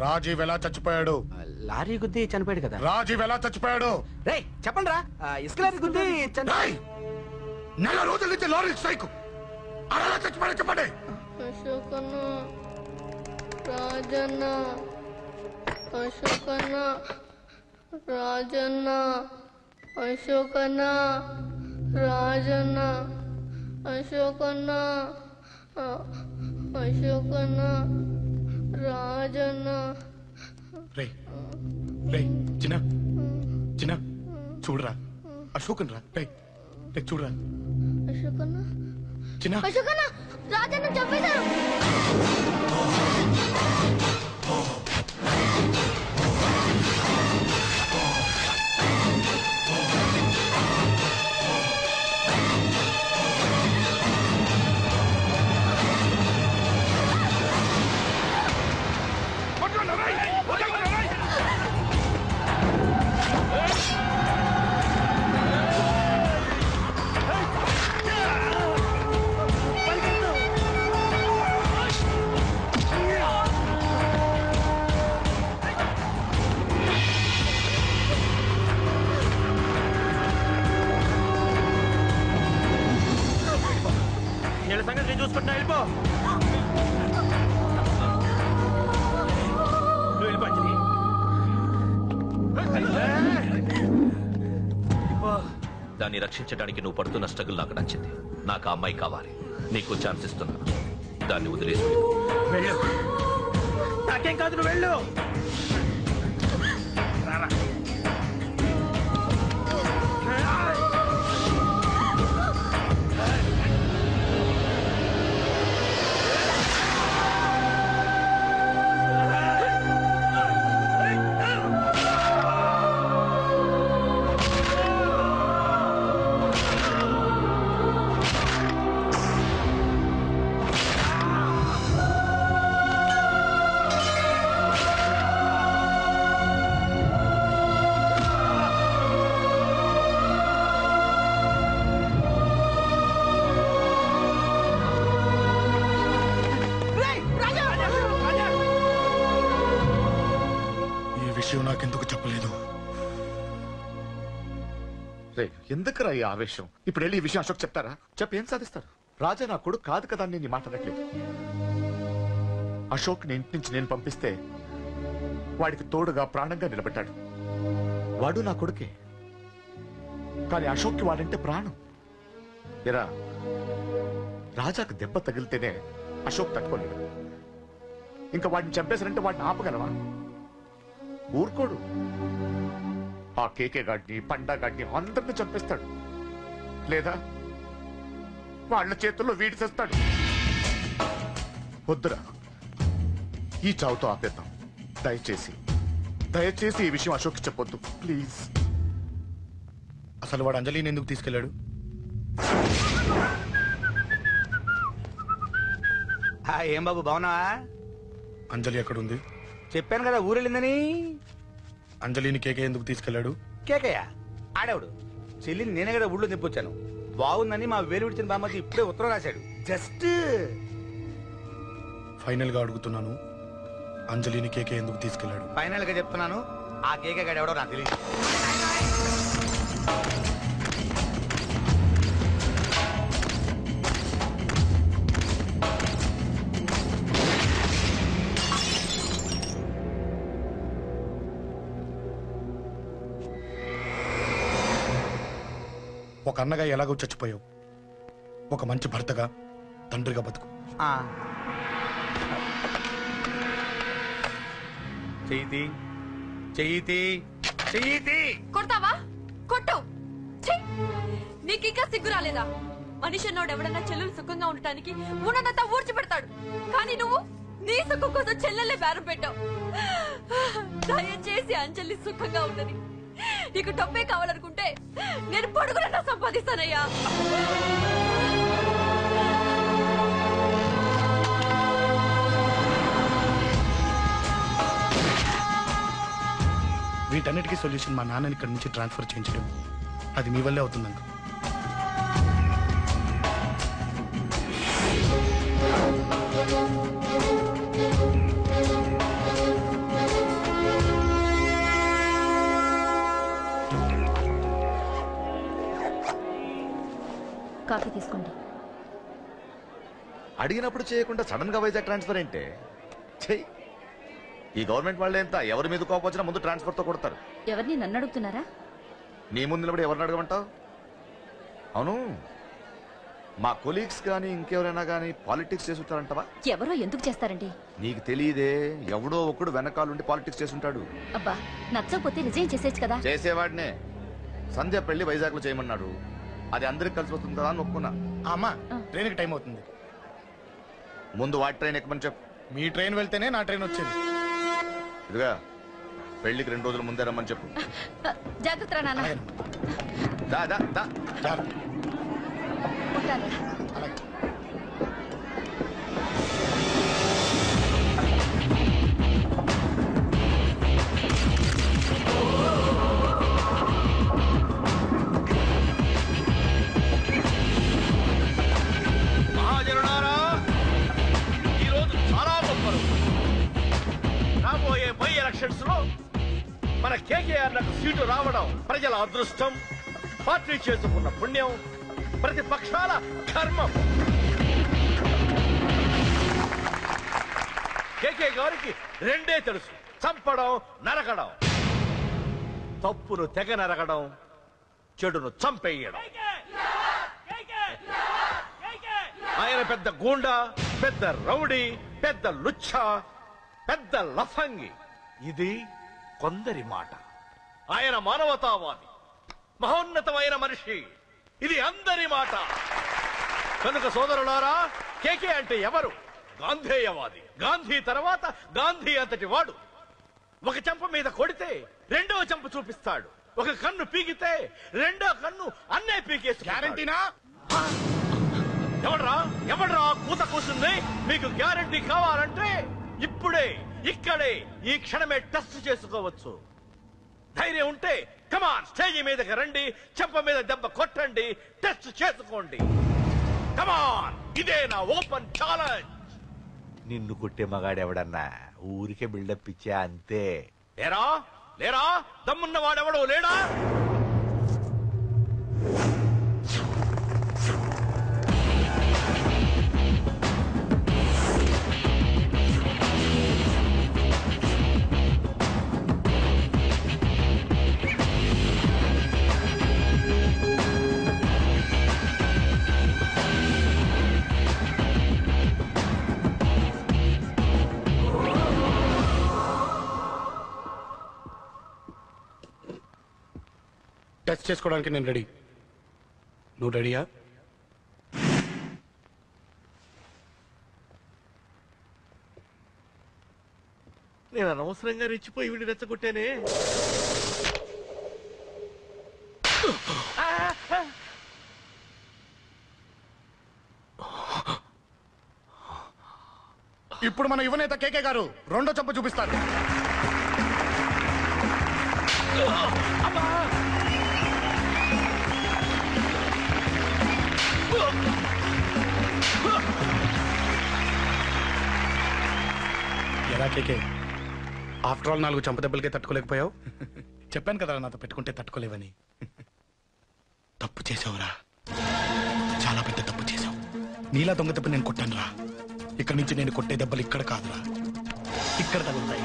రాజీవ్ ఎలా చచ్చిపోయాడు లారీ గుద్ది చనిపోయాడు కదా రాజీవ్ ఎలా చచ్చిపోయాడు రే చెప్పండి రా ఇసుక లారీ గుద్ది చని- రేయ్! నెల రోజుల నుంచి లారీ స్ట్రైక్ అలా ఎలా చచ్చిపోయాడు చెప్పండి అశోకన్న రాజన్న అశోకన్న రాజన్న అశోకన్న రాజన్న అశోకన్న అ- అశోకన్న రాజన్న రే రే చిన్న చిన్న చూడరా అశోకన్ రా రే రే చూడరా అశోకన్న చిన్న అశోకన్న రాజన్న చంపేశారు వీళ్ళ సంగతి నేను చూసుకుంటున్నా వెళ్ళిపో నువ్వు వెళ్ళిపో అంజలి దాన్ని రక్షించడానికి నువ్వు పడుతున్న స్ట్రగుల్ నాకు నచ్చింది నాకు ఆ అమ్మాయి కావాలి నీకు ఛాన్స్ ఇస్తున్నాను దాన్ని వదిలేసి వెళ్ళిపో. వెళ్ళు నాకేం కాదు నువ్వు వెళ్ళు రారా. ఈ విషయం నాకెందుకు చెప్పలేదు రే ఎందుకురా ఈ ఆవేశం ఇప్పుడు వెళ్ళి ఈ విషయం అశోక్ చెప్తారా చెప్పి ఏం సాధిస్తారు రాజా నా కొడుకు కాదు కదా అని నేను మాట్లాడట్లేదు అశోక్ ని ఇంటి నుంచి నేను పంపిస్తే వాడికి తోడుగా ప్రాణంగా నిలబెట్టాడు వాడు నా కొడుకే కానీ అశోక్కి వాడంటే ప్రాణం ఎరా రాజాకు దెబ్బ తగిలితేనే అశోక్ తట్టుకోలేడు ఇంకా వాడిని చంపేశారంటే వాడిని ఆపగలవా ఊరుకోడు ఆ కేకే గాడిని పండా గాడిని అందరిని చంపేస్తాడు లేదా వాళ్ళ చేతుల్లో వీడి చేస్తాడు వద్దురా ఈ చావుతో ఆపేద్దాం దయచేసి దయచేసి ఈ విషయం అశోక్ చెప్పొద్దు ప్లీజ్ అసలు వాడు అంజలిని ఎందుకు తీసుకెళ్ళాడు ఆ, ఏం బాబు బాగున్నావా అంజలి ఎక్కడుంది చెప్పాను కదా ఊరెళ్ళిందని అంజలిని కేకే ఎందుకు తీసుకెళ్ళాడు కేకయ్య ఆడేవాడు చెల్లిని నేనే కదా ఊళ్ళో నిప్పొచ్చాను బాగుందని మా వేలు విడిచిన బామ్మకి ఇప్పుడే ఉత్తరం రాశాడు జస్ట్ ఫైనల్ గా అడుగుతున్నాను అంజలిని కేకే ఎందుకు తీసుకెళ్ళాడు ఫైనల్ గా చెప్తున్నాను ఆ కేక గడ ఎవడో నాకు తెలియదు ఒక అన్నగా ఎలాగో చచ్చిపోయావు ఒక మంచి భర్తగా తండ్రిగా బతుకు ఆ. చెయ్యితి చెయ్యితి చెయ్యితి కొడతావా కొట్టు ఛీ! నీకింకా సిగ్గు రాలేదా మనిషి అన్నోడు ఎవడన్నా చెల్లెలు సుఖంగా ఉండటానికి ఉన్నదంతా ఊడ్చి పెడతాడు కానీ నువ్వు నీ సుఖం కోసం చెల్లెలే బేరం పెట్టావు దయచేసి అంజలి సుఖంగా ఉండని నీకు డబ్బే కావాలనుకుంటే నేను పొడుగులన్నా సంపాదిస్తానయ్యా వీటన్నిటికీ సొల్యూషన్ మా నాన్నని ఇక్కడి నుంచి ట్రాన్స్ఫర్ చేయించడం అది మీ వల్లే అవుతుంది అంకుల్ కాఫీ తీసుకోండి అడిగినప్పుడు చేయకుండా సడన్ గా వైజాగ్ ట్రాన్స్ఫర్ ఏంటే చెయ్యి ఈ గవర్నమెంట్ వాళ్ళే ఎంత ఎవరి మీద కోపం వచ్చినా ముందు ట్రాన్స్ఫర్ తో కొడతారు ఎవరిని నన్ను అడుగుతున్నారా నీ ముందు నిలబడి ఎవరిని అడగమంటావు అవును మా కొలీగ్స్ కానీ ఇంకెవరైనా కానీ పాలిటిక్స్ చేస్తుంటారంటవా ఎవరో ఎందుకు చేస్తారండి నీకు తెలియదే ఎవడో ఒకడు వెనకాలండి పాలిటిక్స్ చేస్తుంటాడు అబ్బా నచ్చకపోతే రిజైన్ చేసేయచ్చు కదా చేసేవాడినే సంధ్య పెళ్లి వైజాగ్ లో చేయమన్నాడు అది అందరికి కలిసి వస్తుంది కదా అని ఒప్పుకున్నా ఆ అమ్మా ట్రైన్కి టైం అవుతుంది ముందు వాటి ట్రైన్ ఎక్కమని చెప్పు మీ ట్రైన్ వెళ్తేనే నా ట్రైన్ వచ్చేది ఇదిగా పెళ్లికి రెండు రోజుల ముందే రమ్మని చెప్పు ఆ, జాగ్రత్త రా నాన్న దా దా దా జాగ్రత్త. ఉంటాను అలాగే మహాజనులారా ఈరోజు చాలా గొప్ప రోజు. రాబోయే బై ఎలక్షన్స్ లో మన కేకేఆర్ నాకు సీటు రావడం ప్రజల అదృష్టం పార్టీ చేసుకున్న పుణ్యం ప్రతిపక్షాల కర్మం కేకే గారికి రెండే తెలుసు చంపడం నరకడం తప్పును తెగ నరకడం చెడును చంపేయడం ఆయన పెద్ద గూండా పెద్ద రౌడీ పెద్ద లుచ్చ పెద్ద లఫంగి ఇది కొందరి మాట ఆయన మానవతావాది మహోన్నతమైన మనిషి ఇది అందరి మాట కనుక సోదరులారా కేకే అంటే ఎవరు గాంధేయవాది గాంధీ తర్వాత గాంధీ అంతటి వాడు ఒక చెంప మీద కొడితే రెండవ చెంప చూపిస్తాడు ఒక కన్ను పీకితే రెండో కన్ను అన్నే పీకేసి గ్యారంటీనా ఎవడ్రా ఎవడ్రా కూత కూస్తుంది మీకు గ్యారంటీ కావాలంటే ఇప్పుడే ఇక్కడే ఈ క్షణమే టెస్ట్ చేసుకోవచ్చు ధైర్యం ఉంటే కమాన్ స్టేజీ మీదకి రండి చెంప మీద దెబ్బ కొట్టండి టెస్ట్ చేసుకోండి కమాన్ ఇదే నా ఓపెన్ ఛాలెంజ్ నిన్ను కొట్టే మగాడెవడన్నా ఊరికే బిల్డప్ ఇచ్చా అంతే లేరా లేరా దమ్మున్న వాడెవడు లేడా టచ్ చేసుకోవడానికి నేను రెడీ నువ్వు రెడీయా నేను అనవసరంగా రెచ్చిపోయి వీడిని రెచ్చగొట్టానే ఇప్పుడు మన యువనేత కేకే గారు రెండో చంప చూపిస్తారు ఎలా కేకే ఆఫ్టర్ ఆల్ నాలుగు చంప దెబ్బలకే తట్టుకోలేకపోయావు చెప్పాను కదా నాతో పెట్టుకుంటే తట్టుకోలేవని తప్పు చేసావురా చాలా పెద్ద తప్పు చేసావు నీలా దొంగ దెబ్బ నేను కొట్టాను రా ఇక్కడి నుంచి నేను కొట్టే దెబ్బలు ఇక్కడ కాదురా ఇక్కడ తగులుతాయి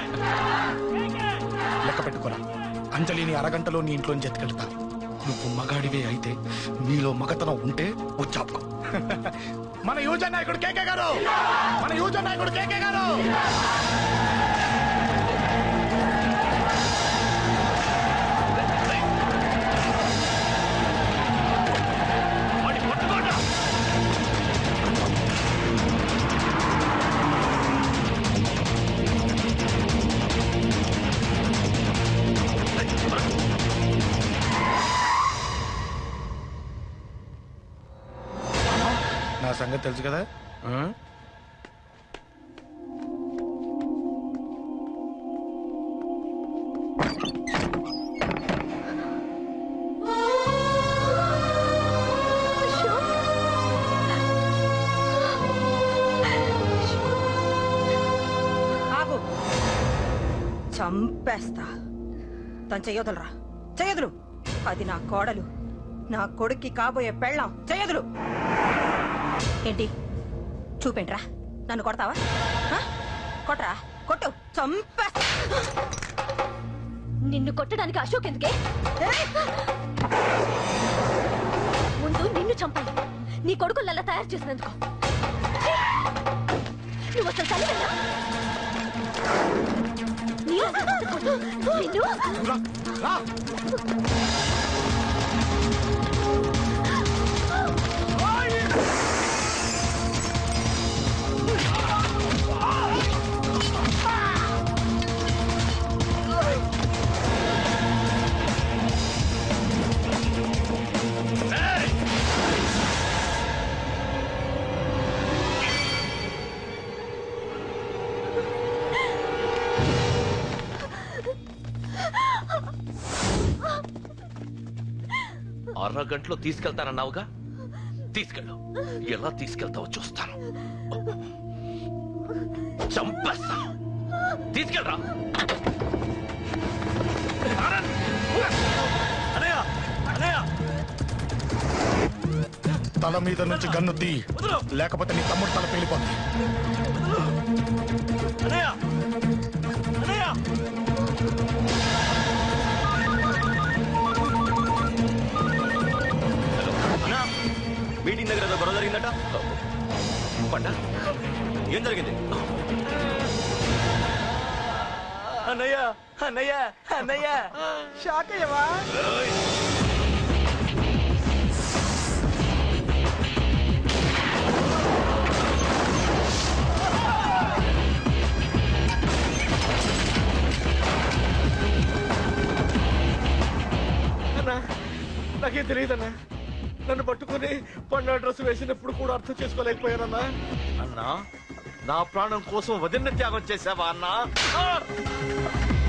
లెక్క పెట్టుకోరా అంజలిని అరగంటలో నీ ఇంట్లోంచి ఎత్తుకెళ్తా నువ్వు మగాడివే అయితే నీలో మగతనం ఉంటే వచ్చాపుకో మన యువజ నాయకుడు కేకే గారు మన యువజ నాయకుడు కేకే గారు నా సంగతి తెలుసు కదా ఆ? ఆగు చంపేస్తా తను చెయ్యొదలరా చెయ్యదులు అది నా కోడలు నా కొడుక్కి కాబోయే పెళ్ళాం చేయదులు ఏంటి చూపేంట్రా నన్ను కొడతావా ఆ? కొట్రా కొట్టు చంపే నిన్ను కొట్టడానికి అశోక్ ఎందుకే ముందు నిన్ను చంపాలి నీ కొడుకులు అలా తయారు చేసినందుకు నువ్వు అసలు చదివేనా నీ అసలు కొట్టు. నిన్ను రా, రా. అరగంటలో తీసుకెళ్తానన్నావుగా తీసుకెళ్ళు ఎలా తీసుకెళ్తావో చూస్తాను చంపేస్తాను తీసుకెళ్ళరా అనయ్య అనయ్య తల మీద నుంచి గన్ను తీ లేకపోతే నీ తమ్ముడు తల పేలిపోతుంది అనయ్య అనయ్య మీటింగ్ దగ్గర ఏదో గొడవ జరిగిందట పంట ఏం జరిగింది అన్నయ్య అన్నయ్య అన్నయ్య షాక్ అయ్యవా అన్నా నాకేం తెలియదన్నా నన్ను పట్టుకుని పండు డ్రెస్ వేసినప్పుడు కూడా అర్థం చేసుకోలేకపోయానన్నా అన్నా నా ప్రాణం కోసం వదిన త్యాగం చేశావా అన్నా ఆ!